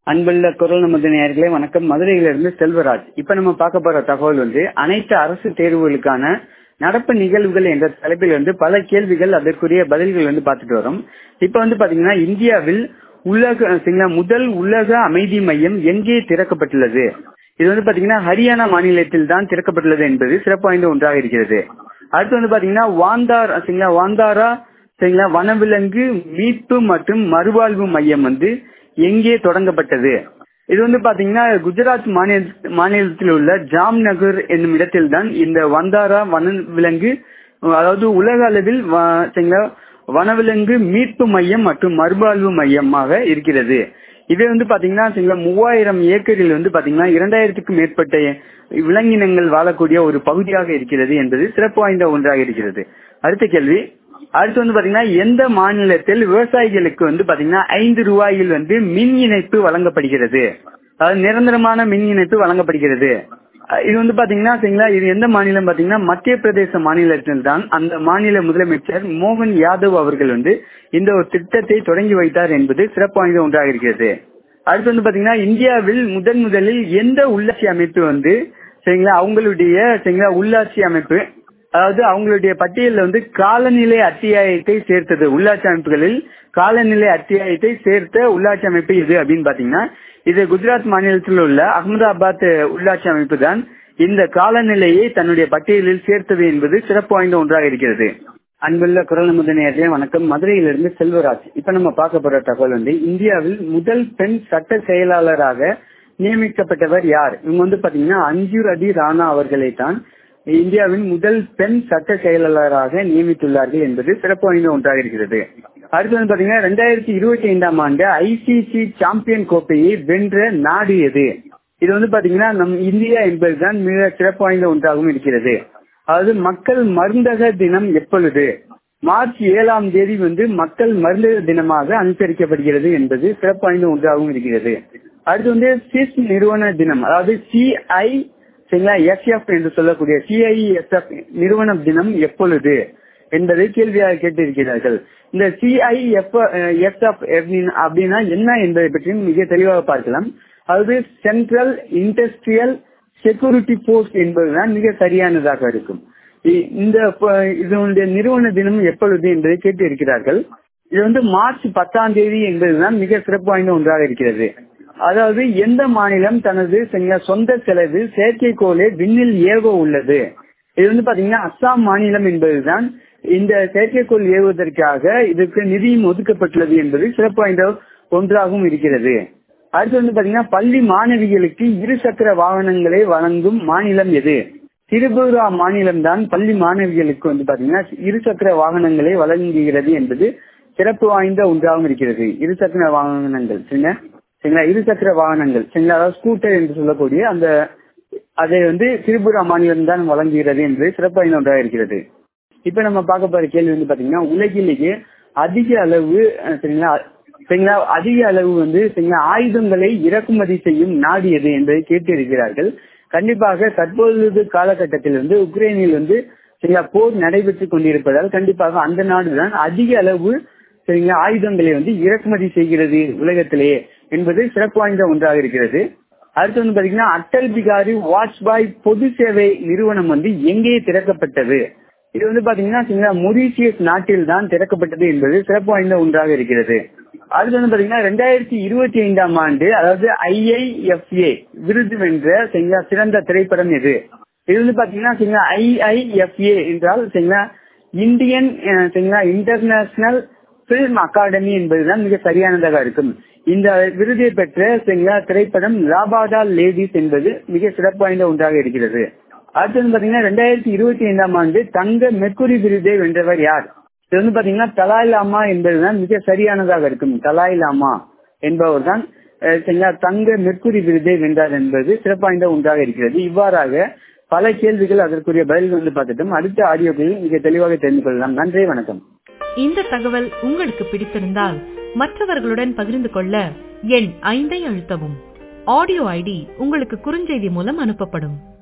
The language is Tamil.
அன்புள்ள குரல் நமது நேயர்களே வணக்கம் மதுரையிலிருந்து செல்வராஜ் இப்ப நம்ம பார்க்க போற தகவல் வந்து அனைத்து அரசு தேர்வுகளுக்கான நடப்பு நிகழ்வுகள் என்ற தலைப்பில் வந்து பல கேள்விகள் அதற்குரிய பதில்கள் வந்து பார்த்துட்டு வரோம் இப்ப வந்து பாத்தீங்கன்னா இந்தியாவில் உலக சரிங்களா, முதல் உலக அமைதி மையம் எங்கே திறக்கப்பட்டுள்ளது இது வந்து பாத்தீங்கன்னா ஹரியானா மாநிலத்தில் தான் திறக்கப்பட்டுள்ளது என்பது சிறப்பு வாய்ந்த ஒன்றாக இருக்கிறது அடுத்து வந்து பாத்தீங்கன்னா வாந்தார் சரிங்களா வாந்தாரா சரிங்களா வனவிலங்கு மீட்பு மற்றும் மறுவாழ்வு மையம் வந்து எங்கே தொடங்கப்பட்டது இது வந்து பாத்தீங்கன்னா குஜராத் மாநில மாநிலத்தில் உள்ள ஜாம்நகர் என்னும் இடத்தில் தான் இந்த வந்தாரா வனவிலங்கு அதாவது உலக அளவில் வ- சரிங்களா, வனவிலங்கு மீட்பு மையம் மற்றும் மறுவாழ்வு மையமாக இருக்கிறது இது வந்து பாத்தீங்கன்னா சரிங்களா, மூவாயிரம் ஏக்கரில் வந்து பாத்தீங்கன்னா இரண்டாயிரத்துக்கும் மேற்பட்ட விலங்கினங்கள் வாழக்கூடிய ஒரு பகுதியாக இருக்கிறது என்பது சிறப்பு வாய்ந்த ஒன்றாக இருக்கிறது அடுத்த கேள்வி அடுத்து வந்து பாத்தீங்கன்னா எந்த மாநிலத்தில் விவசாயிகளுக்கு வந்து பாத்தீங்கன்னா ஐந்து ரூபாயில் வந்து மின் இணைப்பு வழங்கப்படுகிறது அதாவது நிரந்தரமான மின் இணைப்பு வழங்கப்படுகிறது அஹ் இது வந்து பாத்தீங்கன்னா சரிங்களா இது எந்த மாநிலம் பாத்தீங்கன்னா மத்திய பிரதேச மாநிலத்தில் தான் அந்த மாநில முதலமைச்சர் மோகன் யாதவ் அவர்கள் வந்து இந்த ஒரு திட்டத்தை தொடங்கி வைத்தார் என்பது சிறப்பு வாய்ந்த ஒன்றாக இருக்கிறது அடுத்து வந்து பாத்தீங்கன்னா இந்தியாவில் முதன் முதலில் எந்த உள்ளாட்சி அமைப்பு வந்து சரிங்களா அவங்களுடைய சரிங்களா உள்ளாட்சி அமைப்பு அதாவது அவங்களுடைய பட்டியலில் வந்து காலநிலை அத்தியாயத்தை சேர்த்தது உள்ளாட்சி அமைப்புகளில் காலநிலை அத்தியாயத்தை சேர்த்த உள்ளாட்சி அமைப்பு இது அப்படின்னு பாத்தீங்கன்னா இது குஜராத் மாநிலத்தில் உள்ள அகமதாபாத் உள்ளாட்சி அமைப்பு தான் இந்த காலநிலையை தன்னுடைய பட்டியலில் சேர்த்தது என்பது சிறப்பு வாய்ந்த ஒன்றாக இருக்கிறது அன்புள்ள குரல் முதலியார்களே வணக்கம் மதுரையிலிருந்து செல்வராஜ் இப்ப நம்ம பார்க்க போற தகவல் வந்து இந்தியாவில் முதல் பெண் சட்ட செயலாளராக நியமிக்கப்பட்டவர் யார் இவங்க வந்து பாத்தீங்கன்னா அஞ்சூர் அடி ராணா அவர்களை தான் இந்தியாவின் முதல் பெண் சட்ட செயலாளராக நியமித்துள்ளார்கள் என்பது சிறப்பு வாய்ந்த ஒன்றாக இருக்கிறது அடுத்து வந்து பாத்தீங்கன்னா ரெண்டாயிரத்தி இருபத்தி ஐந்தாம் ஆண்டு ஐசிசி சாம்பியன் கோப்பையை வென்ற நாடு எது இது வந்து பாத்தீங்கன்னா நம் இந்தியா என்பதுதான் மிக சிறப்பு வாய்ந்த ஒன்றாகவும் இருக்கிறது அதாவது மக்கள் மருந்தக தினம் எப்பொழுது மார்ச் ஏழாம் தேதி வந்து மக்கள் மருந்தக தினமாக அனுசரிக்கப்படுகிறது என்பது சிறப்பு வாய்ந்த ஒன்றாகவும் இருக்கிறது அடுத்து வந்து சிஸ் நிறுவன தினம் அதாவது சிஐ சரிங்களா எஸ்எஃப் என்று சொல்லக்கூடிய சிஐஎஸ்எஃப் நிறுவன தினம் எப்பொழுது என்பதை கேள்வியாக கேட்டிருக்கிறார்கள் இந்த சிஐஎஃப் எஸ்எஃப் அப்படின்னா என்ன என்பதை பற்றியும் மிக தெளிவாக பார்க்கலாம் அதாவது சென்ட்ரல் இண்டஸ்ட்ரியல் செக்யூரிட்டி போஸ்ட் என்பதுதான் மிக சரியானதாக இருக்கும் இ- இந்த ப- இதனுடைய நிறுவன தினம் எப்பொழுது என்பதை கேட்டு இருக்கிறார்கள் இது வந்து மார்ச் பத்தாம் தேதி என்பதுதான் மிக சிறப்பு வாய்ந்த ஒன்றாக இருக்கிறது அதாவது எந்த மாநிலம் தனது சரிங்களா, சொந்த செலவில் செயற்கைக்கோளை விண்ணில் ஏவ உள்ளது இது வந்து பாத்தீங்கன்னா அஸ்ஸாம் மாநிலம் என்பதுதான் இந்த செயற்கைக்கோள் ஏவுவதற்காக இதற்கு நிதியும் ஒதுக்கப்பட்டுள்ளது என்பது சிறப்பு வாய்ந்த ஒன்றாகவும் இருக்கிறது அடுத்து வந்து பாத்தீங்கன்னா பள்ளி மாணவிகளுக்கு இருசக்கர வாகனங்களை வழங்கும் மாநிலம் எது திரிபுரா மாநிலம் தான் பள்ளி மாணவிகளுக்கு வந்து பாத்தீங்கன்னா இருசக்கர வாகனங்களை வழங்குகிறது என்பது சிறப்பு வாய்ந்த ஒன்றாகவும் இருக்கிறது இருசக்கர வாகனங்கள் சரிங்களா சரிங்களா இருசக்கர வாகனங்கள் சரிங்களா அதாவது ஸ்கூட்டர் என்று சொல்லக்கூடிய அந்த அதை வந்து திரிபுரா மாநிலம் தான் வழங்குகிறது என்பது சிறப்பு வாய்ந்த ஒன்றாக இருக்கிறது இப்ப நம்ம பார்க்க போற கேள்வி வந்து பாத்தீங்கன்னா உலகிலேயே அதிக அளவு அஹ், சரிங்களா சரிங்களா அதிக அளவு வந்து சரிங்களா ஆயுதங்களை இறக்குமதி செய்யும் நாடு எது என்பதை கேட்டு இருக்கிறார்கள் கண்டிப்பாக தற்பொழுது காலகட்டத்தில் வந்து உக்ரைனில் வந்து சரிங்களா போர் நடைபெற்றுக் கொண்டிருப்பதால் கண்டிப்பாக அந்த நாடுதான் அதிக அளவு சரிங்களா ஆயுதங்களை வந்து இறக்குமதி செய்கிறது உலகத்திலேயே என்பது சிறப்பு வாய்ந்த ஒன்றாக இருக்கிறது அடுத்து வந்து பாத்தீங்கன்னா அட்டல் பிகாரி வாஜ்பாய் பொது சேவை நிறுவனம் வந்து எங்கே திறக்கப்பட்டது இது வந்து பாத்தீங்கன்னா சரிங்களா மொரீசியஸ் நாட்டில் தான் திறக்கப்பட்டது என்பது சிறப்பு வாய்ந்த ஒன்றாக இருக்கிறது அடுத்து வந்து பாத்தீங்கன்னா ரெண்டாயிரத்தி இருபத்தி ஐந்தாம் ஆண்டு அதாவது ஐஐஎஃப்ஏ விருது வென்ற சரிங்களா சிறந்த திரைப்படம் எது இது வந்து பாத்தீங்கன்னா சரிங்களா ஐஐஎஃப்ஏ என்றால் சரிங்களா இந்தியன் அஹ், சரிங்களா இன்டர்நேஷனல் பிலிம் அகாடமி என்பதுதான் மிக சரியானதாக இருக்கும் இந்த விருதை பெற்ற சரிங்களா திரைப்படம் லாபாடா லேடிஸ் என்பது மிக சிறப்பு வாய்ந்த ஒன்றாக இருக்கிறது அடுத்து வந்து பாத்தீங்கன்னா ரெண்டாயிரத்தி இருபத்தி ஐந்தாம் ஆண்டு தங்க மெர்க்குரி விருதை வென்றவர் யார் இது வந்து பாத்தீங்கன்னா தலாய் லாமா என்பதுதான் மிக சரியானதாக இருக்கும் தலாய் லாமா என்பவர் தான் சரிங்களா தங்க மெர்க்குரி விருதை வென்றார் என்பது சிறப்பு வாய்ந்த ஒன்றாக இருக்கிறது இவ்வாறாக பல கேள்விகள் அதற்குரிய பதில்கள் வந்து பார்த்துட்டோம் அடுத்த ஆடியோக்களில் மிக தெளிவாக தெரிந்து கொள்ளலாம் நன்றி வணக்கம் இந்த தகவல் உங்களுக்கு பிடித்திருந்தால் மற்றவர்களுடன் பகிர்ந்து கொள்ள எண் ஐந்தை அழுத்தவும் ஆடியோ ஐடி உங்களுக்கு குறுஞ்செய்தி மூலம் அனுப்பப்படும்